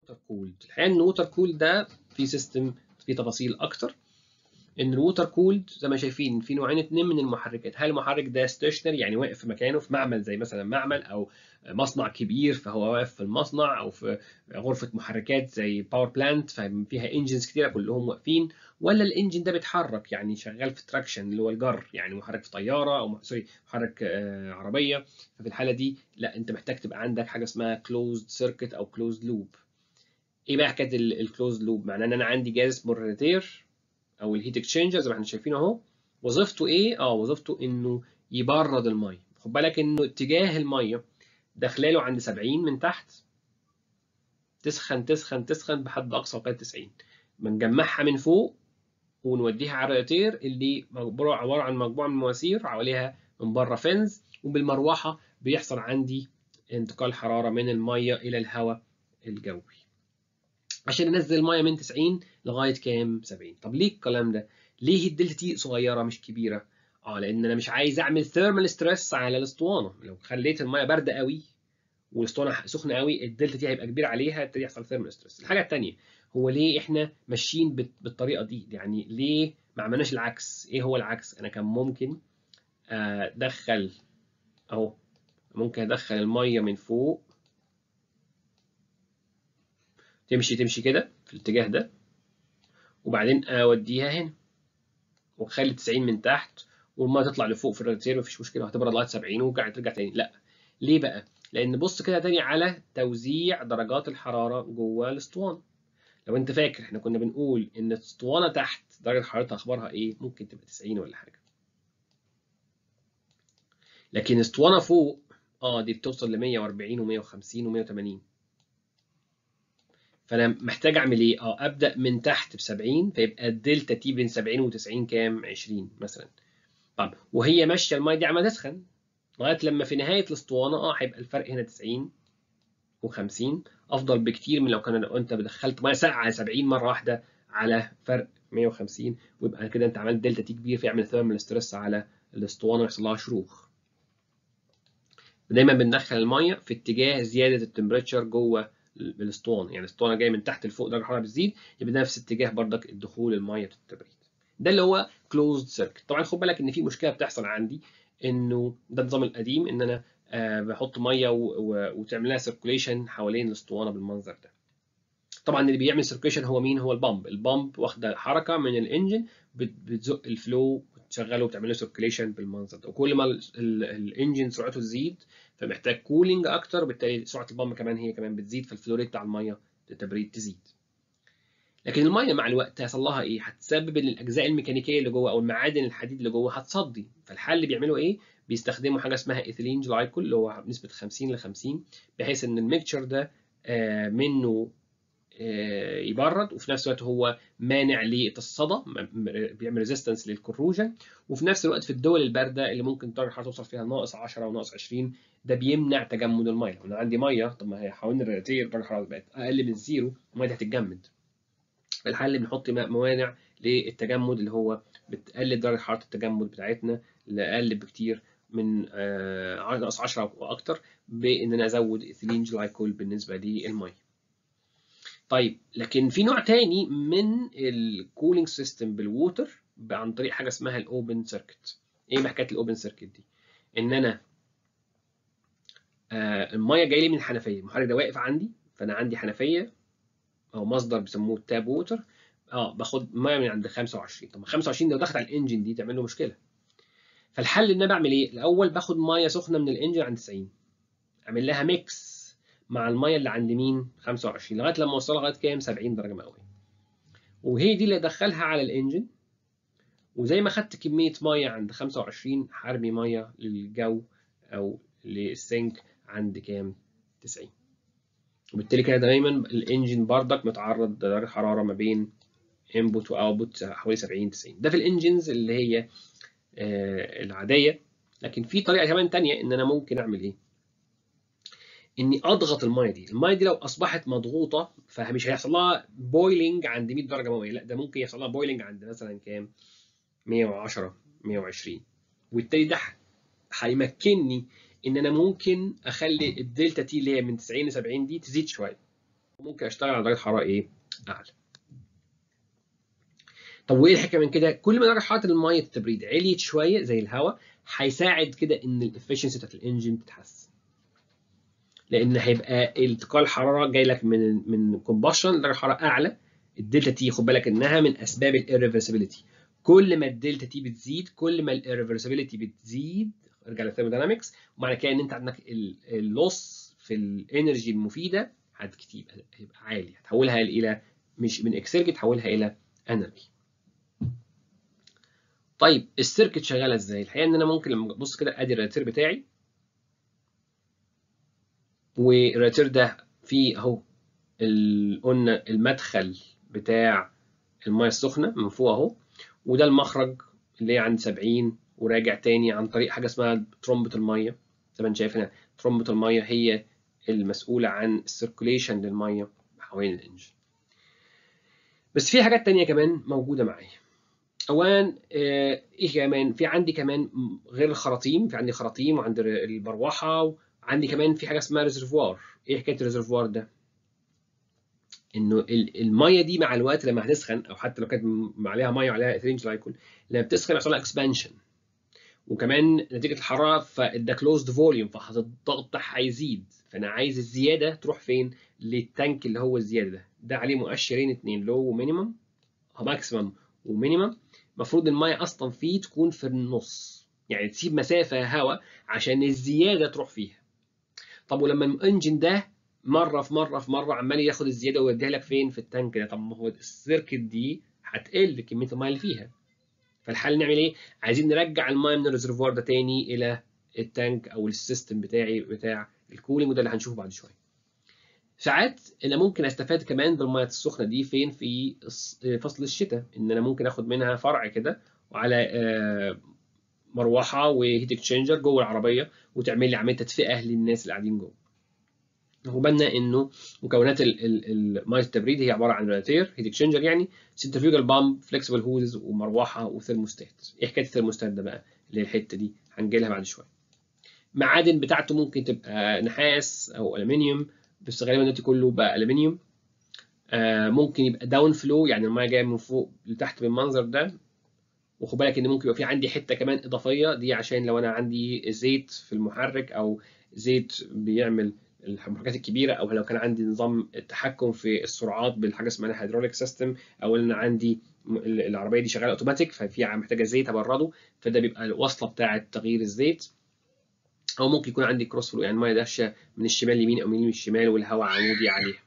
كولد الحقيقه ان الووتر كولد ده في سيستم في تفاصيل اكتر ان الووتر كولد زي ما شايفين في نوعين اتنين من المحركات هل المحرك ده ستيشنري يعني واقف في مكانه في معمل زي مثلا معمل او مصنع كبير فهو واقف في المصنع او في غرفه محركات زي باور بلانت فيها انجنز كتيره كلهم واقفين ولا الانجن ده بيتحرك يعني شغال في تراكشن اللي هو الجر يعني محرك في طياره او سوري محرك آه عربيه ففي الحاله دي لا انت محتاج تبقى عندك حاجه اسمها كلوزد سيركت او كلوزد لوب ايه بقى حكايه الكلوزد لوب معناه ان انا عندي جهاز اسمه الريتير او الهيت اكسشينجر زي ما احنا شايفين اهو وظيفته ايه اه وظيفته انه يبرد الميه خد بالك انه اتجاه الميه داخلاله عند 70 من تحت تسخن تسخن تسخن بحد اقصى لغايه 90 بنجمعها من فوق ونوديها على الريتير اللي عباره عن مجموعه من المواسير حواليها من بره فنز وبالمروحه بيحصل عندي انتقال حراره من الميه الى الهواء الجوي عشان انزل الميه من 90 لغايه كام 70 طب ليه الكلام ده ليه الدلتا تي صغيره مش كبيره اه لان انا مش عايز اعمل ثيرمال ستريس على الاسطوانه لو خليت الميه بارده قوي والاسطوانه سخنه قوي الدلتا تي هيبقى كبير عليها يبتدي يحصل ثيرمال ستريس الحاجه الثانيه هو ليه احنا ماشيين بالطريقه دي يعني ليه ما عملناش العكس ايه هو العكس انا كان ممكن ادخل اهو ممكن ادخل الميه من فوق تمشي تمشي كده في الاتجاه ده وبعدين اوديها هنا واخلي 90 من تحت والميه تطلع لفوق في الريتير مفيش مشكله هتبرد لغايه 70 وترجع ترجع تاني لا ليه بقى؟ لان بص كده تاني على توزيع درجات الحراره جوه الاسطوانه لو انت فاكر احنا كنا بنقول ان الاسطوانه تحت درجه حرارتها اخبارها ايه؟ ممكن تبقى 90 ولا حاجه لكن اسطوانه فوق اه دي بتوصل ل 140 و150 و180 فانا محتاج اعمل ايه؟ اه ابدا من تحت ب 70 فيبقى الدلتا تي بين 70 و90 كام؟ 20 مثلا. طب وهي ماشيه الميه دي عماله تسخن لغايه لما في نهايه الاسطوانه اه هيبقى الفرق هنا 90 و50 افضل بكتير من لو كان لو انت دخلت ميه ساقعه على 70 مره واحده على فرق 150 ويبقى كده انت عملت دلتا تي كبير فيعمل ثيرمال ستريس على الاسطوانه ويحصل لها شروخ. دايما بندخل الميه في اتجاه زياده التمبريتشر جوه الاسطوانه يعني الاسطوانه جايه من تحت لفوق درجه الحراره بتزيد يبقى نفس اتجاه بردك الدخول الميه التبريد ده اللي هو كلوزد سيركت طبعا خد بالك ان في مشكله بتحصل عندي انه ده النظام القديم ان انا آه بحط ميه وتعمل لها سيركوليشن حوالين الاسطوانه بالمنظر ده طبعا اللي بيعمل سيركوليشن هو مين هو البامب البامب واخده حركه من الانجن بتزق الفلو وتشغله وتعمل له سيركوليشن بالمنظر ده وكل ما الانجن سرعته تزيد فمحتاج كولينج اكتر بالتالي سرعه البامب كمان هي كمان بتزيد فالفلو ريت بتاع الميه التبريد تزيد لكن الميه مع الوقت هيحصل لها ايه هتسبب ان الاجزاء الميكانيكيه اللي جوه او المعادن الحديد اللي جوه هتصدي فالحل اللي بيعملوا ايه بيستخدموا حاجه اسمها ايثيلين جلايكول اللي هو بنسبه 50 ل 50 بحيث ان الميكتشر ده منه يبرد وفي نفس الوقت هو مانع للصدى بيعمل ريزيستنس للكروجن وفي نفس الوقت في الدول البارده اللي ممكن درجه الحراره توصل فيها ناقص 10 او ناقص 20 ده بيمنع تجمد الميه لو انا عندي ميه طب ما هي حوالين الريتير درجه الحراره بقت اقل من الزيرو الميه دي هتتجمد الحل بنحط موانع للتجمد اللي هو بتقلل درجه حراره التجمد بتاعتنا لاقل بكتير من ناقص 10 واكتر بان انا ازود ايثيلين جلايكول بالنسبه للميه طيب لكن في نوع تاني من الكولينج سيستم بالووتر عن طريق حاجه اسمها الاوبن سيركت ايه حكايه الاوبن سيركت دي ان انا آه الميه جايه لي من الحنفيه المحرك ده واقف عندي فانا عندي حنفيه او مصدر بيسموه تاب ووتر اه باخد ميه من عند 25 طب 25 لو دخلت على الانجن دي تعمل له مشكله فالحل ان انا بعمل ايه الاول باخد ميه سخنه من الانجن عند 90 اعمل لها ميكس مع الميه اللي عند مين 25 لغايه لما اوصلها لغايه كام 70 درجه مئويه وهي دي اللي ادخلها على الانجن وزي ما خدت كميه ميه عند 25 هرمي ميه للجو او للسنك عند كام 90 وبالتالي كده دايما الانجن بردك متعرض لدرجه حراره ما بين انبوت واوتبوت حوالي 70 90 ده في الانجنز اللي هي آه العاديه لكن في طريقه كمان تانية ان انا ممكن اعمل ايه اني اضغط الميه دي الميه دي لو اصبحت مضغوطه فمش هيحصل لها بويلنج عند 100 درجه مئويه لا ده ممكن يحصل لها بويلنج عند مثلا كام 110 120 وبالتالي ده هيمكنني ان انا ممكن اخلي الدلتا تي اللي هي من 90 ل 70 دي تزيد شويه وممكن اشتغل على درجه حراره ايه اعلى طب وايه الحكمه من كده كل ما درجه حراره الميه التبريد عليت شويه زي الهواء هيساعد كده ان الافشنسي بتاعت الانجن تتحسن لان هيبقى انتقال الحراره جاي لك من من كومباشن لدرجه حراره اعلى الدلتا تي خد بالك انها من اسباب الاريفرسبيلتي كل ما الدلتا تي بتزيد كل ما الاريفرسبيلتي بتزيد ارجع للثيرموداينامكس ومعنى كده ان انت عندك اللوس في الانرجي المفيده هتكتيب هيبقى عالي هتحولها الى مش من اكسرجي تحولها الى انرجي طيب السيركت شغاله ازاي الحقيقه ان انا ممكن لما ابص كده ادي الريتير بتاعي والريتير ده فيه اهو قلنا المدخل بتاع الميه السخنه من فوق اهو وده المخرج اللي هي عند 70 وراجع تاني عن طريق حاجه اسمها ترمبه الميه زي ما انت شايف هنا ترمبه الميه هي المسؤوله عن السيركوليشن للميه حوالين الانجن بس في حاجات تانية كمان موجوده معايا اولا ايه كمان في عندي كمان غير الخراطيم في عندي خراطيم وعندي المروحه وعندي كمان في حاجه اسمها ريزرفوار ايه حكايه الريزرفوار ده انه الميه دي مع الوقت لما هتسخن او حتى لو كانت عليها ميه وعليها ايثيلين جلايكول لما بتسخن يحصل لها اكسبانشن وكمان نتيجه الحراره فده كلوزد فوليوم فالضغط هيزيد فانا عايز الزياده تروح فين للتانك اللي هو الزياده ده ده عليه مؤشرين اثنين لو ومينيمم ماكسيمم ومينيمم المفروض الميه اصلا فيه تكون في النص يعني تسيب مسافه هواء عشان الزياده تروح فيها طب ولما الانجن ده مره في مره في مره عمال ياخد الزياده ويوديها لك فين في التانك ده طب ما هو السيركت دي هتقل كميه الميه اللي فيها فالحل نعمل ايه عايزين نرجع الميه من الريزرفوار ده تاني الى التانك او السيستم بتاعي بتاع الكولينج وده اللي هنشوفه بعد شويه ساعات انا ممكن استفاد كمان بالميه السخنه دي فين في فصل الشتاء ان انا ممكن اخد منها فرع كده وعلى مروحه وهيت اكسشينجر جوه العربيه وتعمل لي عمليه تدفئه للناس اللي قاعدين جوه وبالنا انه مكونات ميه التبريد هي عباره عن راديتير هيت اكسشينجر يعني سنترفيوجال بامب فليكسبل هوزز ومروحه وثرموستات ايه حكايه الثرموستات ده بقى اللي هي الحته دي هنجي لها بعد شويه معادن بتاعته ممكن تبقى نحاس او الومنيوم بس غالبا دلوقتي كله بقى الومنيوم آه ممكن يبقى داون فلو يعني الميه جايه من فوق لتحت بالمنظر ده وخد بالك ان ممكن يبقى في عندي حته كمان اضافيه دي عشان لو انا عندي زيت في المحرك او زيت بيعمل المحركات الكبيره او لو كان عندي نظام التحكم في السرعات بالحاجه اسمها هيدروليك سيستم او ان عندي العربيه دي شغاله اوتوماتيك ففي محتاجه زيت ابرده فده بيبقى الوصله بتاعه تغيير الزيت او ممكن يكون عندي كروس فلو يعني الميه داشه من الشمال يمين او من اليمين الشمال والهواء عمودي عليها